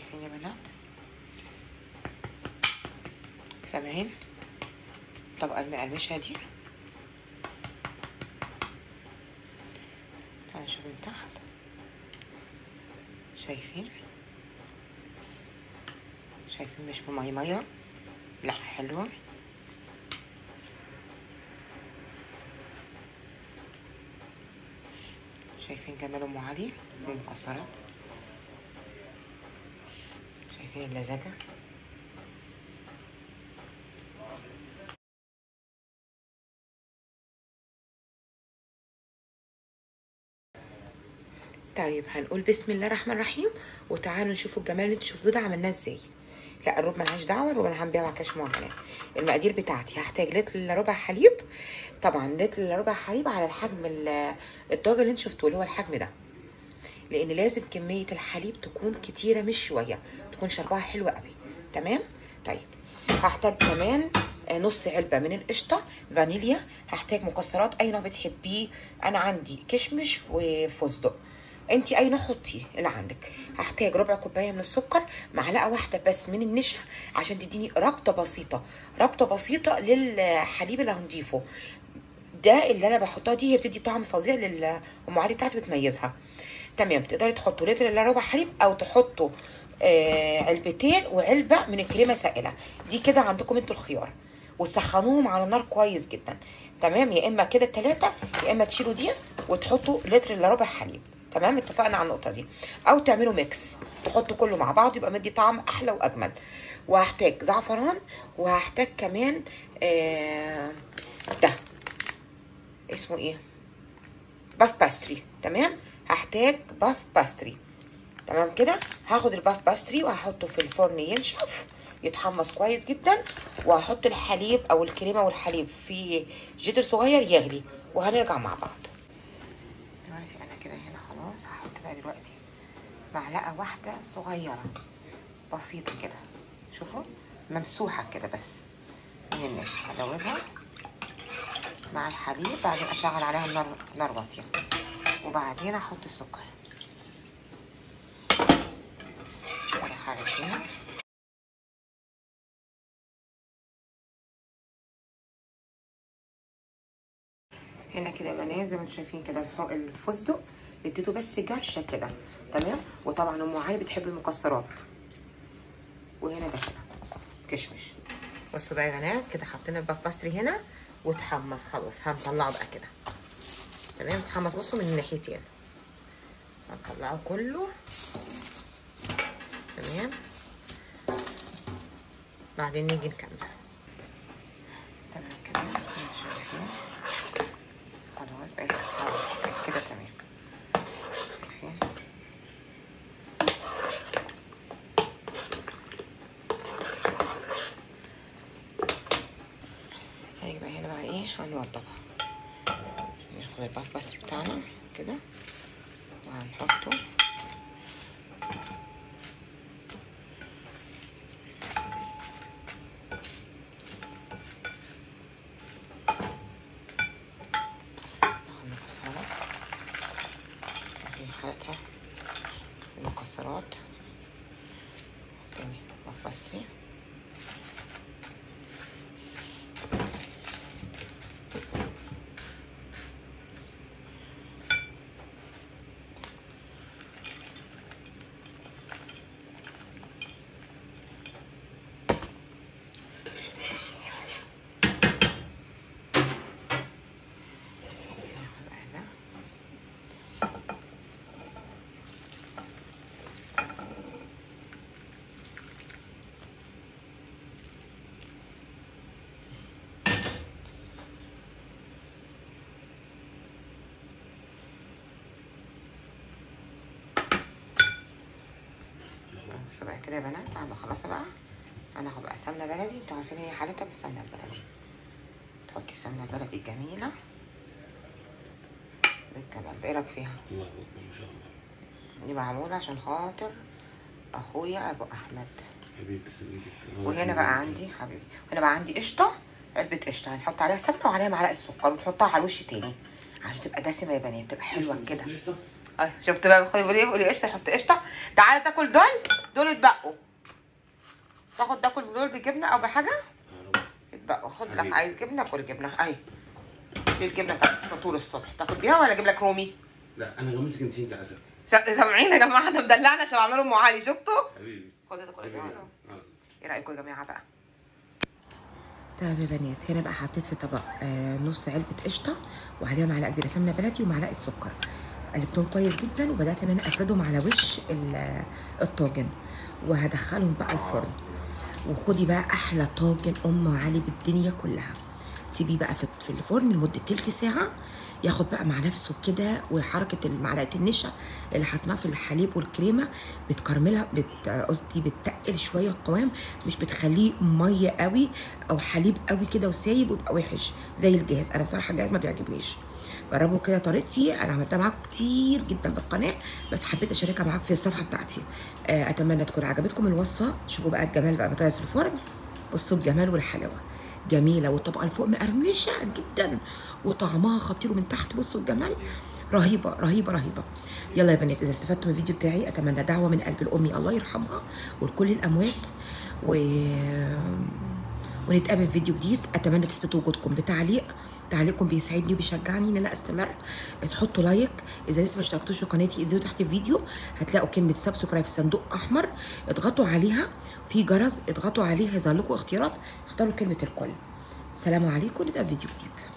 شايفين يا بنات سامعين الطبقة المقرمشة دي تعالوا نشوف من تحت شايفين شايفين مش بمية مية لا حلوة شايفين جمال ام علي والمكسرات شايفين اللزجة طيب هنقول بسم الله الرحمن الرحيم وتعالوا نشوفوا الجمال اللي انتوا شفتوه ده عملناه ازاي لا الربع ملهاش دعوه الربع انا هنبيع مع كاش معجنات المقادير بتاعتي هحتاج لتر الا ربع حليب طبعا لتر الا ربع حليب على الحجم ال- الطاجن اللي انتوا شفتوه اللي هو الحجم ده لان لازم كميه الحليب تكون كتيره مش شويه تكون شربها حلو قوي تمام طيب هحتاج كمان آه، نص علبه من القشطه فانيليا هحتاج مكسرات اي نوع بتحبيه انا عندي كشمش وفستق انت اي نوع حطيه اللي عندك هحتاج ربع كوبايه من السكر معلقه واحده بس من النشا عشان تديني ربطه بسيطه ربطه بسيطه للحليب اللي هنضيفه ده اللي انا بحطها دي هي بتدي طعم فظيع للام علي بتاعتي بتميزها تمام تقدري تحطوا لتر الا ربع حليب او تحطوا آه علبتين وعلبه من الكريمه سائله دي كده عندكم انتوا الخيار وتسخنوهم على نار كويس جدا تمام يا اما كده ثلاثه يا اما تشيلوا دي وتحطوا لتر الا ربع حليب تمام اتفقنا على النقطه دي او تعملوا ميكس تحطوا كله مع بعض يبقى مدي طعم احلى واجمل وهحتاج زعفران وهحتاج كمان آه ده اسمه ايه باف باستري تمام هحتاج باف باستري تمام كده هاخد الباف باستري وهحطه في الفرن ينشف يتحمص كويس جدا وهحط الحليب او الكريمه والحليب في جدر صغير يغلي وهنرجع مع بعض دلوقتي انا كده هنا خلاص هحط بقى دلوقتي معلقه واحده صغيره بسيطه كده شوفوا ممسوحه كده بس من النشا هدوبها مع الحليب بعدين اشغل عليها النار نار واطيه وبعدين احط السكر اروح هنا هنا كده بنات زي ما انتم شايفين كده الح- الفستق اديته بس جرشه كده تمام وطبعا ام علي بتحب المكسرات وهنا ده كده كشمش بصوا بقى يا بنات كده حطينا الباف باستري هنا واتحمص خلاص هنطلعه بقى كده تمام اتحمص بصوا من الناحيتين هنطلعه كله تمام بعدين نيجي نكمل تمام كده انتوا شايفين خلاص بقى خلاص بقى كده تمام شايفين هنيجي بقى هنا بقى ايه هنوضبها ناخد الباف بس بتاعنا كده وهنحطه ناخد المكسرات في حالتها المكسرات تاني باف بسري ناخد بقى هنا بصوا بقى كده يا بنات بعد ما خلصنا بقى هناخد بقى سمنه بلدي انتوا عارفين هي حالتها بالسمنه البلدي تحطي السمنه البلدي الجميله بالجمال ده ايه رايك فيها الله اكبر ما شاء الله دي معموله عشان خاطر اخويا ابو احمد حبيبي سيدي وهنا بقى عندي حبيبي هنا بقى عندي قشطه علبه قشطه هنحط عليها سمنه وعليها معلقه سكر ونحطها على الوش تاني عشان تبقى دسمه يا بنات تبقى حلوه كده قشطة؟ اه شفت بقى اخويا بيقول ايه بيقول لي قشطه حط قشطه تعالى تاكل دول دول اتبقوا تاخد تاكل دول بجبنه او بحاجه يا رب اتبقوا خد لك حبيبي. عايز جبنه كل جبنه اهي في الجبنه بتاعتك طول الصبح تاكل بيها ولا اجيب لك رومي لا انا غمسك انت انت عسل س- سامعين يا جماعه احنا مدلعنا عشان عامله ام علي شفتوا حبيبي خد ده كل حبيبي جبنه آه. ايه رايكم يا جماعه بقى طيب يا بنات هنا بقى حطيت في طبق آه نص علبه قشطه وعليها معلقه كبيره سمنه بلدي ومعلقه سكر قلبتهم كويس جدا وبدات ان انا افردهم على وش ال- الطاجن وهدخلهم بقى الفرن وخدي بقى احلى طاجن ام علي بالدنيا كلها سيبيه بقى في في الفرن لمده تلت ساعه ياخد بقى مع نفسه كده وحركه معلقه النشا اللي حطناها في الحليب والكريمه بتكرملها بت- قصدي بتقل شويه القوام مش بتخليه ميه قوي او حليب قوي كده وسايب ويبقى وحش زي الجاهز انا بصراحه الجاهز ما بيعجبنيش جربوا كده طريقتي انا عملتها معاكم كتير جدا بالقناه بس حبيت اشاركها معاكم في الصفحه بتاعتي آه، اتمنى تكون عجبتكم الوصفه شوفوا بقى الجمال بقى بتاعي في الفرن بصوا الجمال والحلاوه جميله والطبقه اللي فوق مقرمشه جدا وطعمها خطير ومن تحت بصوا الجمال رهيبه رهيبه رهيبه يلا يا بنات اذا استفدتوا من الفيديو بتاعي اتمنى دعوه من قلب الامي الله يرحمها ولكل الاموات و ونتقابل في فيديو جديد اتمنى تثبتوا وجودكم بتعليق تعليقكم بيسعدني وبيشجعني ان انا استمر تحطوا لايك اذا لسه ما اشتركتوش في قناتي انزلوا تحت الفيديو هتلاقوا كلمه سبسكرايب في صندوق احمر اضغطوا عليها في جرس اضغطوا عليه هيظهر لكم اختيارات اختاروا كلمه الكل السلام عليكم نتقابل في فيديو جديد